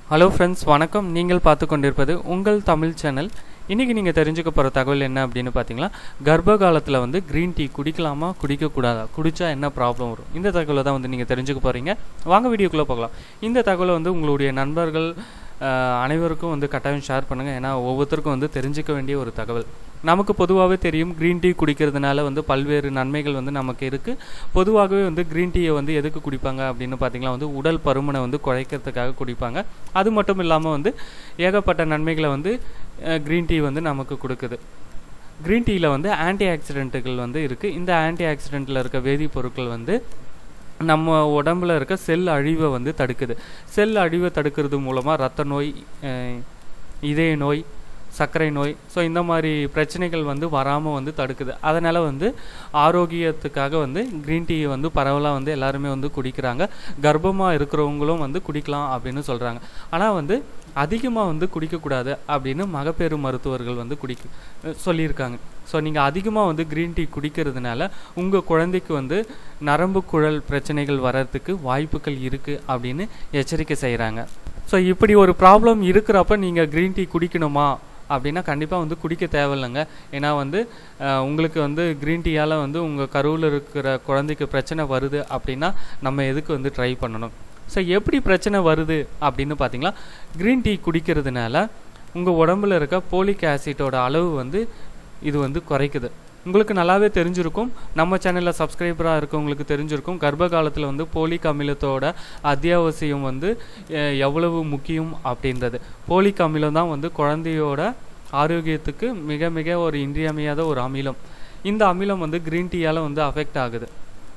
hello friends வணக்கம் நீங்கள் பார்த்து கொண்டிருப்பது உங்கள் தமிழ் சேனல் இன்றைக்கி நீங்கள் தெரிஞ்சுக்க போகிற தகவல் என்ன அப்படின்னு பார்த்தீங்கன்னா கர்ப்ப காலத்தில் வந்து க்ரீன் டீ குடிக்கலாமா குடிக்கக்கூடாதா குடித்தா என்ன ப்ராப்ளம் வரும் இந்த தகவலை தான் வந்து நீங்கள் தெரிஞ்சுக்க போகிறீங்க வாங்க வீடியோக்குள்ளே போகலாம் இந்த தகவலை வந்து உங்களுடைய நண்பர்கள் அஹ், அனைவருக்கும் வந்து கட்டாயம் ஷேர் பண்ணுங்கள் ஏன்னா ஒவ்வொருத்தருக்கும் வந்து தெரிஞ்சுக்க வேண்டிய ஒரு தகவல் நமக்கு பொதுவாகவே தெரியும் க்ரீன் டீ குடிக்கிறதுனால வந்து பல்வேறு நன்மைகள் வந்து நமக்கு இருக்குது பொதுவாகவே வந்து க்ரீன் டீயை வந்து எதுக்கு குடிப்பாங்க அப்படின்னு பார்த்தீங்கன்னா வந்து உடல் பருமனை வந்து குறைக்கிறதுக்காக குடிப்பாங்க அது மட்டும் இல்லாமல் வந்து ஏகப்பட்ட நன்மைகளை வந்து க்ரீன் டீ வந்து நமக்கு கொடுக்குது க்ரீன் டீயில் வந்து ஆன்டி ஆக்சிடென்ட்டுகள் வந்து இருக்குது இந்த ஆன்டி ஆக்சிடென்ட்டில் இருக்க வேதிப்பொருட்கள் வந்து நம்ம உடம்புல இருக்க செல் அழிவை வந்து தடுக்குது செல் அழிவை தடுக்கிறது மூலமாக ரத்த நோய் அஹ், இதய நோய் சர்க்கரை நோய் ஸோ இந்த மாதிரி பிரச்சனைகள் வந்து வராமல் வந்து தடுக்குது அதனால் வந்து ஆரோக்கியத்துக்காக வந்து க்ரீன் டீயை வந்து பரவலாக வந்து எல்லாருமே வந்து குடிக்கிறாங்க கர்ப்பமாக இருக்கிறவங்களும் வந்து குடிக்கலாம் அப்படின்னு சொல்கிறாங்க ஆனால் வந்து அதிகமாக வந்து குடிக்கக்கூடாது அப்படின்னு மகப்பேறு மருத்துவர்கள் வந்து குடிக்க அஹ் சொல்லியிருக்காங்க ஸோ நீங்கள் அதிகமாக வந்து க்ரீன் டீ குடிக்கிறதுனால உங்கள் குழந்தைக்கு வந்து நரம்பு குழல் பிரச்சனைகள் வர்றதுக்கு வாய்ப்புகள் இருக்குது அப்படின்னு எச்சரிக்கை செய்கிறாங்க ஸோ இப்படி ஒரு ப்ராப்ளம் இருக்கிறப்ப நீங்கள் க்ரீன் டீ குடிக்கணுமா அப்படின்னா கண்டிப்பாக வந்து குடிக்க தேவையில்லைங்க ஏன்னா வந்து அஹ், உங்களுக்கு வந்து க்ரீன் டீயால் வந்து உங்கள் கருவில் இருக்கிற குழந்தைக்கு பிரச்சனை வருது அப்படின்னா நம்ம எதுக்கு வந்து ட்ரை பண்ணணும் ஸோ எப்படி பிரச்சனை வருது அப்படின்னு பார்த்தீங்களா க்ரீன் டீ குடிக்கிறதுனால உங்கள் உடம்புல இருக்க போலிக் ஆசிட்டோட அளவு வந்து இது வந்து குறைக்குது உங்களுக்கு நல்லாவே தெரிஞ்சிருக்கும் நம்ம சேனலில் சப்ஸ்கிரைபராக இருக்கவங்களுக்கு தெரிஞ்சிருக்கும் கர்ப்ப காலத்தில் வந்து போலிக் அமிலத்தோட அத்தியாவசியம் வந்து அஹ், எவ்வளவு முக்கியம் அப்படின்றது போலிக் அமிலம் தான் வந்து குழந்தையோட ஆரோக்கியத்துக்கு மிக மிக ஒரு இன்றியமையாத ஒரு அமிலம் இந்த அமிலம் வந்து க்ரீன் டீயால் வந்து அஃபெக்ட் ஆகுது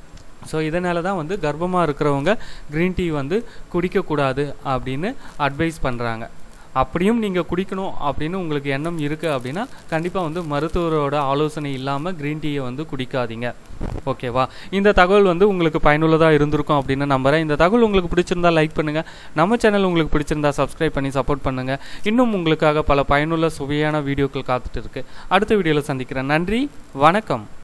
ஸோ இதனால தான் வந்து கர்ப்பமாக இருக்கிறவங்க க்ரீன் டீ வந்து குடிக்கக்கூடாது அப்படின்னு அட்வைஸ் பண்ணுறாங்க அப்படியும் நீங்கள் குடிக்கணும் அப்படின்னு உங்களுக்கு எண்ணம் இருக்குது அப்படின்னா கண்டிப்பாக வந்து மருத்துவரோட ஆலோசனை இல்லாமல் க்ரீன் டீயை வந்து குடிக்காதீங்க ஓகேவா இந்த தகவல் வந்து உங்களுக்கு பயனுள்ளதாக இருந்திருக்கும் அப்படின்னு நம்புகிறேன் இந்த தகவல் உங்களுக்கு பிடிச்சிருந்தா லைக் பண்ணுங்கள் நம்ம சேனல் உங்களுக்கு பிடிச்சிருந்தா சப்ஸ்கிரைப் பண்ணி சப்போர்ட் பண்ணுங்கள் இன்னும் உங்களுக்காக பல பயனுள்ள சுவையான வீடியோக்கள் காத்துட்டு இருக்கு அடுத்த வீடியோவில் சந்திக்கிறேன் நன்றி வணக்கம்